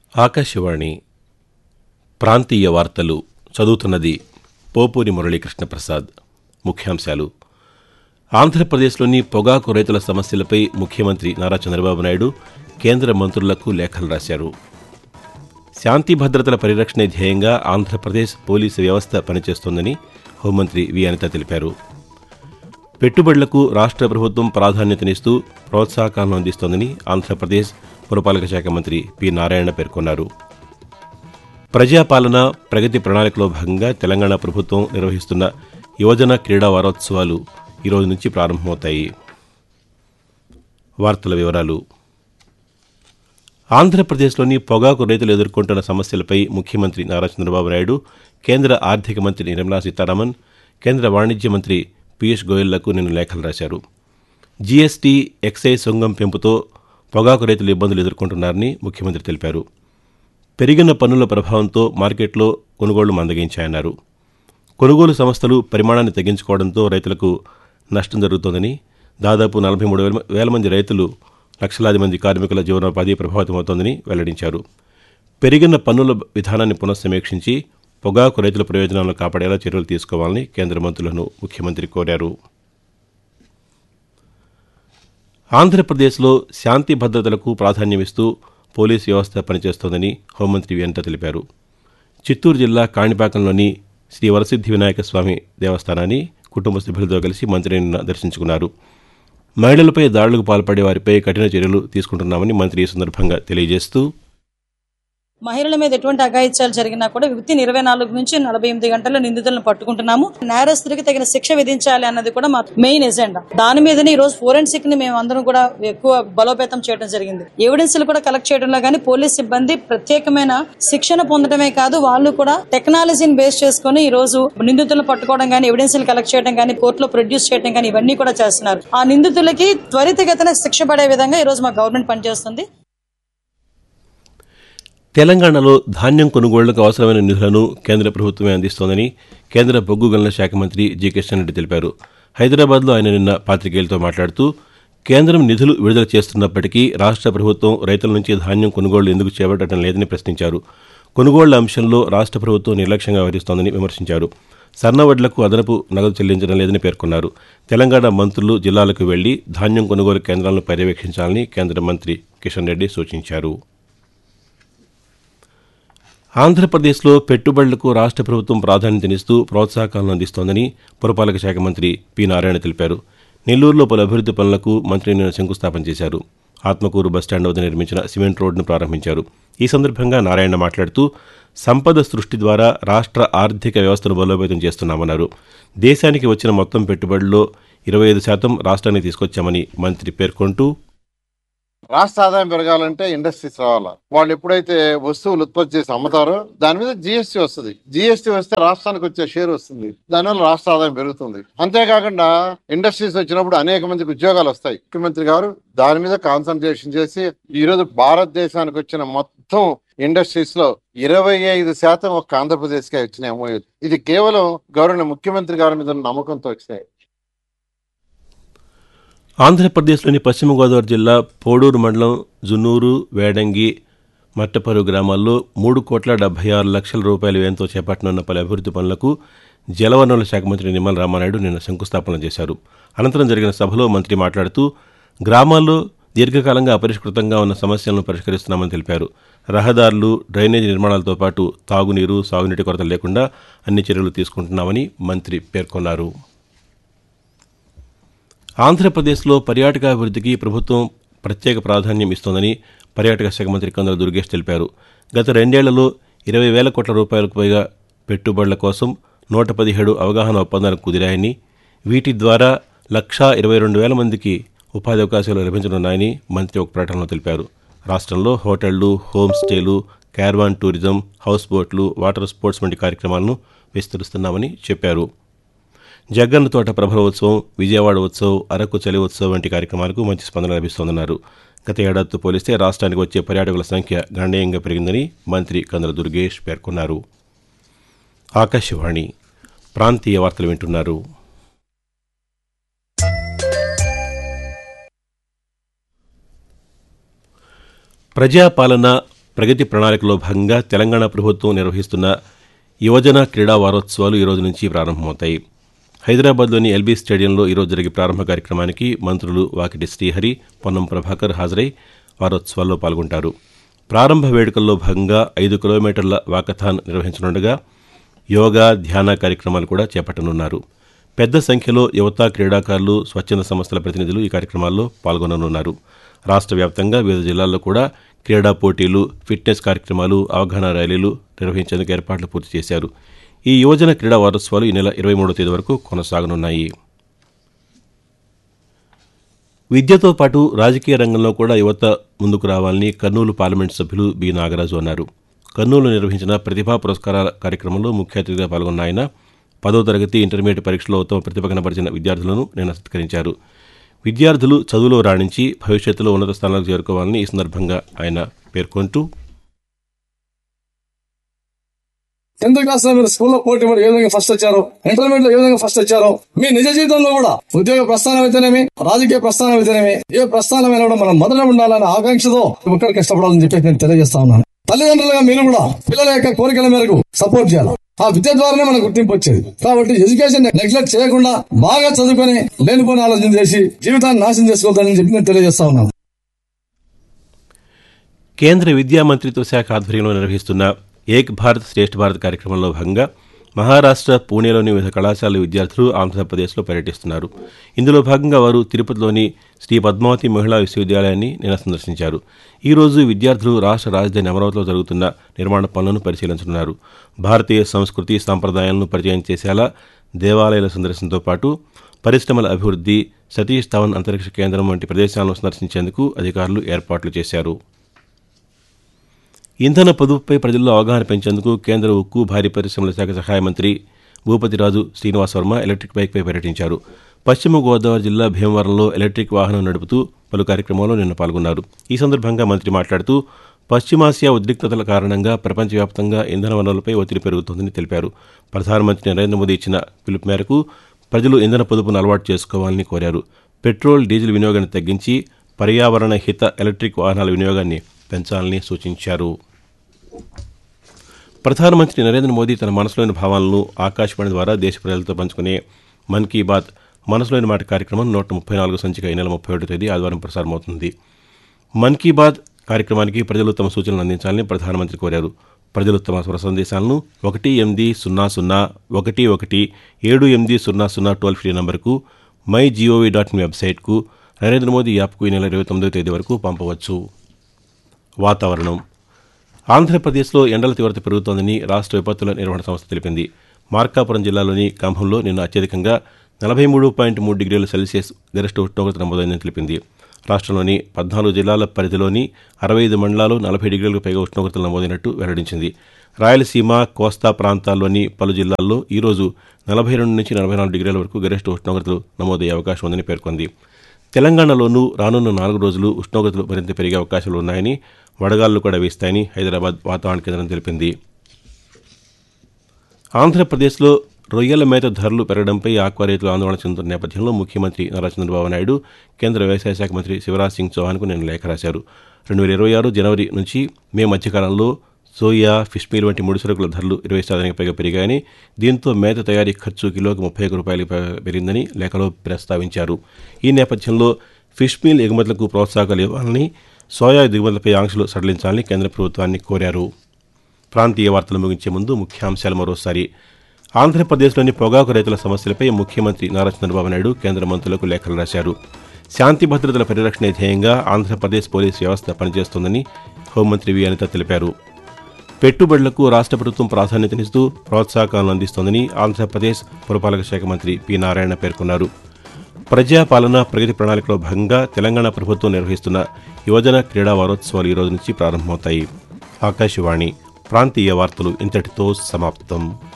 ఆకాశవాణి ప్రాంతీయ వార్తలు చదువుతున్నది పోపూరి మురళీకృష్ణ ప్రసాద్ ముఖ్యాంశాలు ఆంధ్రప్రదేశ్లోని పొగాకు రైతుల సమస్యలపై ముఖ్యమంత్రి నారా చంద్రబాబు నాయుడు కేంద్ర మంత్రులకు లేఖలు రాశారు శాంతి భద్రతల పరిరక్షణే ధ్యేయంగా ఆంధ్రప్రదేశ్ పోలీసు వ్యవస్థ పనిచేస్తోందని హోంమంత్రి వి అనిత తెలిపారు పెట్టుబడులకు రాష్ట్ర ప్రభుత్వం ప్రాధాన్యతనిస్తూ ప్రోత్సాహకాలను అందిస్తోందని ఆంధ్రప్రదేశ్ పురపాలక శాఖ మంత్రి పి నారాయణ పేర్కొన్నారు ప్రజాపాలన ప్రగతి ప్రణాళికలో భాగంగా తెలంగాణ ప్రభుత్వం నిర్వహిస్తున్న యువజన క్రీడా వారోత్సవాలు ఈ రోజు నుంచి ప్రారంభమవుతాయి వార్తల వివరాలు ఆంధ్రప్రదేశ్లోని పొగాకు రైతులు ఎదుర్కొంటున్న సమస్యలపై ముఖ్యమంత్రి నారా చంద్రబాబు నాయుడు కేంద్ర ఆర్థిక మంత్రి నిర్మలా సీతారామన్ కేంద్ర వాణిజ్య మంత్రి పీయూష్ గోయల్లకు నిన్న లేఖలు రాశారు జీఎస్టీ ఎక్సైజ్ సొంగం పెంపుతో పొగాకు రైతులు ఇబ్బందులు ఎదుర్కొంటున్నారని ముఖ్యమంత్రి తెలిపారు పెరిగిన పన్నుల ప్రభావంతో మార్కెట్లో కొనుగోళ్లు మందగించాయన్నారు కొనుగోలు సంస్థలు పరిమాణాన్ని తగ్గించుకోవడంతో రైతులకు నష్టం జరుగుతోందని దాదాపు నలభై మూడు వేల వేల మంది రైతులు లక్షలాది మంది కార్మికుల జీవనోపాధి ప్రభావితమవుతోందని వెల్లడించారు పెరిగిన పన్నుల విధానాన్ని పునఃసమీక్షించి పొగాకు రైతుల ప్రయోజనాలను కాపాడేలా చర్యలు తీసుకోవాలని కేంద్ర మంత్రులను ముఖ్యమంత్రి కోరారు ఆంధ్రప్రదేశ్లో శాంతి భద్రతలకు ప్రాధాన్యమిస్తూ పోలీసు వ్యవస్థ పనిచేస్తోందని హోంమంత్రి వెంట తెలిపారు చిత్తూరు జిల్లా కాణిపాకంలోని శ్రీ వరసిద్ధి వినాయక స్వామి దేవస్థానాన్ని కుటుంబ సభ్యులతో కలిసి మంత్రి నిన్న దర్శించుకున్నారు మహిళలపై దాడులకు పాల్పడే వారిపై కఠిన చర్యలు తీసుకుంటున్నామని మంత్రి ఈ సందర్భంగా తెలియజేస్తూ మహిళల మీద ఎటువంటి అఘాయిత్యాలు జరిగినా కూడా విత్ ఇన్ ఇరవై నాలుగు నుంచి నలభై ఎనిమిది గంటల్లో నిందితులను పట్టుకుంటున్నాము నేరస్తుడికి తగిన శిక్ష విధించాలి అన్నది కూడా మా మెయిన్ ఎజెండా దాని మీదనే ఈ రోజు ఫోరెన్సిక్ ని మేము అందరం కూడా ఎక్కువ బలోపేతం చేయడం జరిగింది ఎవిడెన్స్ కూడా కలెక్ట్ చేయడంలో కానీ పోలీస్ సిబ్బంది ప్రత్యేకమైన శిక్షణ పొందడమే కాదు వాళ్ళు కూడా టెక్నాలజీని బేస్ చేసుకుని ఈ రోజు నిందితులను పట్టుకోవడం కానీ ఎవిడెన్స్ కలెక్ట్ చేయడం కానీ కోర్టులో ప్రొడ్యూస్ చేయడం కానీ ఇవన్నీ కూడా చేస్తున్నారు ఆ నిందితులకి త్వరితగతిన శిక్ష పడే విధంగా ఈ రోజు మా గవర్నమెంట్ పనిచేస్తుంది తెలంగాణలో ధాన్యం కొనుగోళ్లకు అవసరమైన నిధులను కేంద్ర ప్రభుత్వమే అందిస్తోందని కేంద్ర బొగ్గు గనుల శాఖ మంత్రి జి కిషన్ రెడ్డి తెలిపారు హైదరాబాద్లో ఆయన నిన్న పాతికేయులతో మాట్లాడుతూ కేంద్రం నిధులు విడుదల చేస్తున్నప్పటికీ రాష్ట్ర ప్రభుత్వం రైతుల నుంచి ధాన్యం కొనుగోళ్లు ఎందుకు చేపట్టడం లేదని ప్రశ్నించారు కొనుగోళ్ల అంశంలో రాష్ట్ర ప్రభుత్వం నిర్లక్ష్యంగా వ్యవహరిస్తోందని విమర్శించారు సన్నవడ్లకు అదనపు నగదు చెల్లించడం లేదని పేర్కొన్నారు తెలంగాణ మంత్రులు జిల్లాలకు వెళ్లి ధాన్యం కొనుగోలు కేంద్రాలను పర్యవేక్షించాలని కేంద్ర మంత్రి కిషన్ రెడ్డి సూచించారు ఆంధ్రప్రదేశ్లో పెట్టుబడులకు రాష్ట్ర ప్రభుత్వం ప్రాధాన్యతనిస్తూ ప్రోత్సాహకాలను అందిస్తోందని పురపాలక శాఖ మంత్రి పి నారాయణ తెలిపారు నెల్లూరులో పలు అభివృద్ది పనులకు మంత్రి నిన్న శంకుస్థాపన చేశారు ఆత్మకూరు బస్టాండ్ వద్ద నిర్మించిన సిమెంట్ రోడ్డును ప్రారంభించారు ఈ సందర్భంగా నారాయణ మాట్లాడుతూ సంపద సృష్టి ద్వారా రాష్ట్ర ఆర్థిక వ్యవస్థను బలోపేతం చేస్తున్నామన్నారు దేశానికి వచ్చిన మొత్తం పెట్టుబడుల్లో ఇరవై ఐదు శాతం రాష్ట్రానికి తీసుకొచ్చామని మంత్రి పేర్కొంటూ రాష్ట్ర ఆదాయం పెరగాలంటే ఇండస్ట్రీస్ రావాలా వాళ్ళు ఎప్పుడైతే వస్తువులు ఉత్పత్తి చేసి అమ్ముతారో దాని మీద జిఎస్టీ వస్తుంది జిఎస్టీ వస్తే రాష్ట్రానికి వచ్చే షేర్ వస్తుంది దానివల్ల రాష్ట్ర ఆదాయం పెరుగుతుంది అంతేకాకుండా ఇండస్ట్రీస్ వచ్చినప్పుడు అనేక మందికి ఉద్యోగాలు వస్తాయి ముఖ్యమంత్రి గారు దాని మీద కాన్సన్ట్రేషన్ చేసి ఈ రోజు భారతదేశానికి వచ్చిన మొత్తం ఇండస్ట్రీస్ లో ఇరవై ఐదు శాతం ఒక ఆంధ్రప్రదేశ్ కే వచ్చినాయి MOU. ఇది కేవలం గౌరవ ముఖ్యమంత్రి గారి మీద ఉన్న నమ్మకంతో వచ్చినాయి ఆంధ్రప్రదేశ్లోని పశ్చిమ గోదావరి జిల్లా పోడూరు మండలం జున్నూరు వేడంగి మట్టపరు గ్రామాల్లో మూడు కోట్ల డెబ్బై ఆరు లక్షల రూపాయల వ్యయంతో చేపట్టనున్న పలు అభివృద్ది పనులకు జలవనరుల శాఖ మంత్రి నిమ్మల రామానాయుడు నిన్న శంకుస్థాపన చేశారు అనంతరం జరిగిన సభలో మంత్రి మాట్లాడుతూ గ్రామాల్లో దీర్ఘకాలంగా అపరిష్కృతంగా ఉన్న సమస్యలను పరిష్కరిస్తున్నామని తెలిపారు రహదారులు డ్రైనేజీ నిర్మాణాలతో పాటు తాగునీరు సాగునీటి కొరత లేకుండా అన్ని చర్యలు తీసుకుంటున్నామని మంత్రి పేర్కొన్నారు ఆంధ్రప్రదేశ్లో పర్యాటకాభివృద్ధికి ప్రభుత్వం ప్రత్యేక ప్రాధాన్యం ఇస్తోందని పర్యాటక శాఖ మంత్రి కందుల దుర్గేష్ తెలిపారు గత రెండేళ్లలో ఇరవై వేల కోట్ల రూపాయలకు పైగా పెట్టుబడుల కోసం నూట పదిహేడు అవగాహన ఒప్పందాలు కుదిరాయని వీటి ద్వారా లక్షా ఇరవై రెండు వేల మందికి ఉపాధి అవకాశాలు లభించనున్నాయని మంత్రి ఒక ప్రకటనలో తెలిపారు రాష్ట్రంలో హోటళ్లు హోమ్ స్టేలు క్యార్వాన్ టూరిజం హౌస్ బోట్లు వాటర్ స్పోర్ట్స్ వంటి కార్యక్రమాలను విస్తరిస్తున్నామని చెప్పారు జగ్గన్న తోట ప్రభల ఉత్సవం విజయవాడ ఉత్సవం అరకు చలి ఉత్సవం వంటి కార్యక్రమాలకు మంచి స్పందన లభిస్తోందన్నారు గత ఏడాదితో పోలిస్తే రాష్ట్రానికి వచ్చే పర్యాటకుల సంఖ్య గణనీయంగా పెరిగిందని మంత్రి కందుల దుర్గేష్ పేర్కొన్నారు ఆకాశవాణి ప్రాంతీయ వార్తలు వింటున్నారు ప్రజాపాలన ప్రగతి ప్రణాళికలో భాగంగా తెలంగాణ ప్రభుత్వం నిర్వహిస్తున్న యువజన క్రీడా వారోత్సవాలు ఈ రోజు నుంచి ప్రారంభమవుతాయి హైదరాబాద్లోని ఎల్బీ స్టేడియంలో ఈరోజు జరిగే ప్రారంభ కార్యక్రమానికి మంత్రులు వాకిటి శ్రీహరి పొన్నం ప్రభాకర్ హాజరై వారోత్సవాల్లో పాల్గొంటారు ప్రారంభ వేడుకల్లో భాగంగా ఐదు కిలోమీటర్ల వాకథాన్ నిర్వహించనుండగా యోగా ధ్యాన కార్యక్రమాలు కూడా చేపట్టనున్నారు పెద్ద సంఖ్యలో యువత క్రీడాకారులు స్వచ్ఛంద సంస్థల ప్రతినిధులు ఈ కార్యక్రమాల్లో పాల్గొననున్నారు రాష్ట్ర వ్యాప్తంగా వివిధ జిల్లాల్లో కూడా క్రీడా పోటీలు ఫిట్నెస్ కార్యక్రమాలు అవగాహన ర్యాలీలు నిర్వహించేందుకు ఏర్పాట్లు పూర్తి చేశారు ఈ యువజన క్రీడా వారోత్సవాలు ఈ నెల ఇరవై మూడో తేదీ వరకు కొనసాగనున్నాయి విద్యతో పాటు రాజకీయ రంగంలో కూడా యువత ముందుకు రావాలని కర్నూలు పార్లమెంట్ సభ్యులు బి నాగరాజు అన్నారు కర్నూలు నిర్వహించిన ప్రతిభా పురస్కారాల కార్యక్రమంలో ముఖ్య అతిథిగా పాల్గొన్న ఆయన పదో తరగతి ఇంటర్మీడియట్ పరీక్షలో ఉత్తమ ప్రతిభ కనబరిచిన విద్యార్థులను నిన్న సత్కరించారు విద్యార్థులు చదువులో రాణించి భవిష్యత్తులో ఉన్నత స్థానాలకు చేరుకోవాలని ఈ సందర్భంగా ఆయన పేర్కొంటూ టెన్త్ క్లాస్ లో మీరు స్కూల్లో పోటీ పడి ఏ విధంగా ఫస్ట్ వచ్చారో ఇంటర్మీడియట్ లో ఏ విధంగా ఫస్ట్ వచ్చారో మీ నిజ జీవితంలో కూడా ఉద్యోగ ప్రస్థానం అయితేనేమి రాజకీయ ప్రస్థానం అయితేనేమి ఏ ప్రస్థానమైనా కూడా మనం మొదట ఉండాలనే ఆకాంక్షతో ఇక్కడ కష్టపడాలని చెప్పి నేను తెలియజేస్తా ఉన్నాను తల్లిదండ్రులుగా మీరు కూడా పిల్లల యొక్క కోరికల మేరకు సపోర్ట్ చేయాలి ఆ విద్య ద్వారానే మనకు గుర్తింపు వచ్చేది కాబట్టి ఎడ్యుకేషన్ నెగ్లెక్ట్ చేయకుండా బాగా చదువుకొని లేనిపోని ఆలోచన చేసి జీవితాన్ని నాశనం చేసుకోవద్దని చెప్పి నేను తెలియజేస్తా ఉన్నాను కేంద్ర విద్యా మంత్రిత్వ శాఖ ఆధ్వర్యంలో నిర్వహిస్తున్న ఏక్ భారత్ శ్రేష్ఠ భారత్ కార్యక్రమంలో భాగంగా మహారాష్ట్ర పూణేలోని వివిధ కళాశాల విద్యార్థులు ఆంధ్రప్రదేశ్లో పర్యటిస్తున్నారు ఇందులో భాగంగా వారు తిరుపతిలోని శ్రీ పద్మావతి మహిళా విశ్వవిద్యాలయాన్ని నిన్న సందర్శించారు ఈ రోజు విద్యార్థులు రాష్ట్ర రాజధాని అమరావతిలో జరుగుతున్న నిర్మాణ పనులను పరిశీలించనున్నారు భారతీయ సంస్కృతి సాంప్రదాయాలను పరిచయం చేసేలా దేవాలయాల సందర్శనతో పాటు పరిశ్రమల అభివృద్ధి సతీష్ ధవన్ అంతరిక్ష కేంద్రం వంటి ప్రదేశాలను సందర్శించేందుకు అధికారులు ఏర్పాట్లు చేశారు ఇంధన పొదుపుపై ప్రజల్లో అవగాహన పెంచేందుకు కేంద్ర ఉక్కు భారీ పరిశ్రమల శాఖ సహాయ మంత్రి భూపతిరాజు శ్రీనివాస్ వర్మ ఎలక్ట్రిక్ బైక్పై పర్యటించారు పశ్చిమ గోదావరి జిల్లా భీమవరంలో ఎలక్ట్రిక్ వాహనం నడుపుతూ పలు కార్యక్రమాల్లో నిన్న పాల్గొన్నారు ఈ సందర్భంగా మంత్రి మాట్లాడుతూ పశ్చిమాసియా ఉద్రిక్తతల కారణంగా ప్రపంచవ్యాప్తంగా ఇంధన వనరులపై ఒత్తిడి పెరుగుతోందని తెలిపారు ప్రధానమంత్రి నరేంద్ర మోదీ ఇచ్చిన పిలుపు మేరకు ప్రజలు ఇంధన పొదుపును అలవాటు చేసుకోవాలని కోరారు పెట్రోల్ డీజిల్ వినియోగాన్ని తగ్గించి పర్యావరణ హిత ఎలక్ట్రిక్ వాహనాల వినియోగాన్ని పెంచాలని సూచించారు ప్రధానమంత్రి నరేంద్ర మోదీ తన మనసులోని భావాలను ఆకాశవాణి ద్వారా దేశ ప్రజలతో పంచుకునే మన్ కీ బాత్ మనసులోని మాట కార్యక్రమం నూట ముప్పై నాలుగు సంచిక ఈ నెల ముప్పై ఒకటో తేదీ ఆదివారం ప్రసారమవుతుంది మన్ కీ బాత్ కార్యక్రమానికి ప్రజలు తమ సూచనలు అందించాలని ప్రధానమంత్రి కోరారు ప్రజలు తమ స్వర సందేశాలను ఒకటి ఎనిమిది సున్నా సున్నా ఒకటి ఒకటి ఏడు ఎనిమిది సున్నా సున్నా టోల్ ఫ్రీ నంబర్కు మై జీఓవీ డాట్ ఇన్ వెబ్సైట్కు నరేంద్ర మోదీ యాప్కు ఈ నెల ఇరవై తొమ్మిదో తేదీ వరకు పంపవచ్చు వాతావరణం ఆంధ్రప్రదేశ్లో ఎండల తీవ్రత పెరుగుతోందని రాష్ట్ర విపత్తుల నిర్వహణ సంస్థ తెలిపింది మార్కాపురం జిల్లాలోని కంభంలో నిన్న అత్యధికంగా నలభై మూడు పాయింట్ మూడు డిగ్రీల సెల్సియస్ గరిష్ట ఉష్ణోగ్రత నమోదైందని తెలిపింది రాష్ట్రంలోని పద్నాలుగు జిల్లాల పరిధిలోని అరవై ఐదు మండలాలు నలభై డిగ్రీలకు పైగా ఉష్ణోగ్రతలు నమోదైనట్టు వెల్లడించింది రాయలసీమ కోస్తా ప్రాంతాల్లోని పలు జిల్లాల్లో ఈరోజు నలభై రెండు నుంచి నలభై నాలుగు డిగ్రీల వరకు గరిష్ట ఉష్ణోగ్రతలు నమోదయ్యే అవకాశం ఉందని పేర్కొంది తెలంగాణలోనూ రానున్న నాలుగు రోజులు ఉష్ణోగ్రతలు మరింత పెరిగే అవకాశాలు ఉన్నాయని వడగాళ్లు కూడా వీస్తాయని హైదరాబాద్ వాతావరణ కేంద్రం తెలిపింది ఆంధ్రప్రదేశ్లో రొయ్యల మేత ధరలు పెరగడంపై ఆక్వా రైతులు ఆందోళన చెందుతున్న నేపథ్యంలో ముఖ్యమంత్రి నారా చంద్రబాబు నాయుడు కేంద్ర వ్యవసాయ శాఖ మంత్రి శివరాజ్ సింగ్ చౌహాన్కు నిన్న లేఖ రాశారు రెండు వేల ఇరవై ఆరు జనవరి నుంచి మే మధ్యకాలంలో సోయా ఫిష్ మీల్ వంటి ముడి సరుకుల ధరలు ఇరవై శాతానికి పైగా పెరిగాయని దీంతో మేత తయారీ ఖర్చు కిలోకి ముప్పై ఒక్క రూపాయలకు పైగా పెరిగిందని లేఖలో ప్రస్తావించారు ఈ నేపథ్యంలో ఫిష్ మీల్ ఎగుమతులకు ప్రోత్సాహకాలు ఇవ్వాలని సోయా దిగుమతులపై ఆంక్షలు సడలించాలని కేంద్ర ప్రభుత్వాన్ని కోరారు ప్రాంతీయ వార్తలు ముగించే ముందు ముఖ్యాంశాలు మరోసారి ఆంధ్రప్రదేశ్లోని పొగాకు రైతుల సమస్యలపై ముఖ్యమంత్రి నారా చంద్రబాబు నాయుడు కేంద్ర మంత్రులకు లేఖలు రాశారు శాంతి భద్రతల పరిరక్షణ ధ్యేయంగా ఆంధ్రప్రదేశ్ పోలీస్ వ్యవస్థ పనిచేస్తోందని హోంమంత్రి వి అనిత తెలిపారు పెట్టుబడులకు రాష్ట్ర ప్రభుత్వం ప్రాధాన్యతనిస్తూ ప్రోత్సాహకాలను అందిస్తోందని ఆంధ్రప్రదేశ్ పురపాలక శాఖ మంత్రి పి నారాయణ పేర్కొన్నారు ప్రజాపాలన ప్రగతి ప్రణాళికలో భాగంగా తెలంగాణ ప్రభుత్వం నిర్వహిస్తున్న యువజన క్రీడా వారోత్సవాలు ఈ రోజు నుంచి ప్రారంభమవుతాయి ఆకాశవాణి ప్రాంతీయ వార్తలు ఇంతటితో సమాప్తం